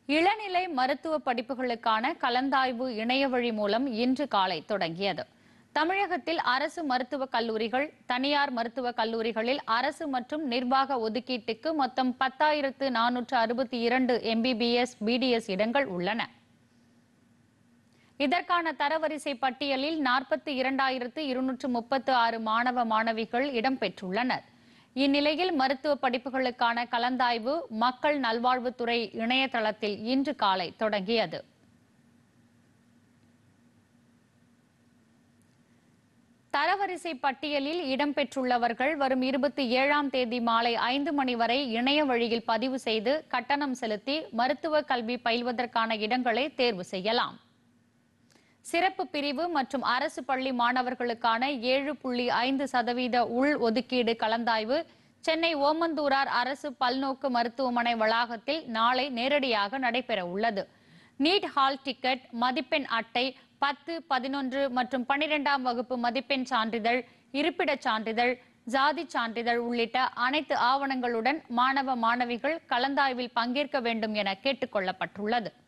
இளநிலை மருத்துவ படிப்புகளுக்கான கலந்தாய்வு இணையவழி மூலம் இன்று காலை தொடங்கியது தமிழகத்தில் அரசு மருத்துவக் கல்லூரிகள் தனியார் மருத்துவக் கல்லூரிகளில் அரசு மற்றும் நிர்வாக ஒதுக்கீட்டுக்கு மொத்தம் பத்தாயிரத்து நானூற்று அறுபத்தி இரண்டு எம்பிபிஎஸ் பிடிஎஸ் இடங்கள் உள்ளன இதற்கான தரவரிசை பட்டியலில் நாற்பத்தி இரண்டாயிரத்து இருநூற்று முப்பத்து ஆறு மாணவ மாணவிகள் இடம்பெற்றுள்ளனர் இந்நிலையில் மருத்துவ படிப்புகளுக்கான கலந்தாய்வு மக்கள் நல்வாழ்வுத்துறை இணையதளத்தில் இன்று காலை தொடங்கியது தரவரிசை பட்டியலில் இடம்பெற்றுள்ளவர்கள் வரும் இருபத்தி ஏழாம் தேதி மாலை ஐந்து மணி வரை இணைய வழியில் பதிவு செய்து கட்டணம் செலுத்தி மருத்துவ கல்வி பயில்வதற்கான இடங்களை தேர்வு செய்யலாம் சிறப்பு பிரிவு மற்றும் அரசு பள்ளி மாணவர்களுக்கான ஏழு புள்ளி ஐந்து சதவீத உள் ஒதுக்கீடு கலந்தாய்வு சென்னை ஓமந்தூரார் அரசு பல்நோக்கு மருத்துவமனை வளாகத்தில் நாளை நேரடியாக நடைபெற உள்ளது நீட் ஹால் டிக்கெட் மதிப்பெண் அட்டை பத்து பதினொன்று மற்றும் பனிரெண்டாம் வகுப்பு மதிப்பெண் சான்றிதழ் இருப்பிடச் சான்றிதழ் ஜாதி சான்றிதழ் உள்ளிட்ட அனைத்து ஆவணங்களுடன் மாணவ மாணவிகள் கலந்தாய்வில் பங்கேற்க வேண்டும் என கேட்டுக் கொள்ளப்பட்டுள்ளது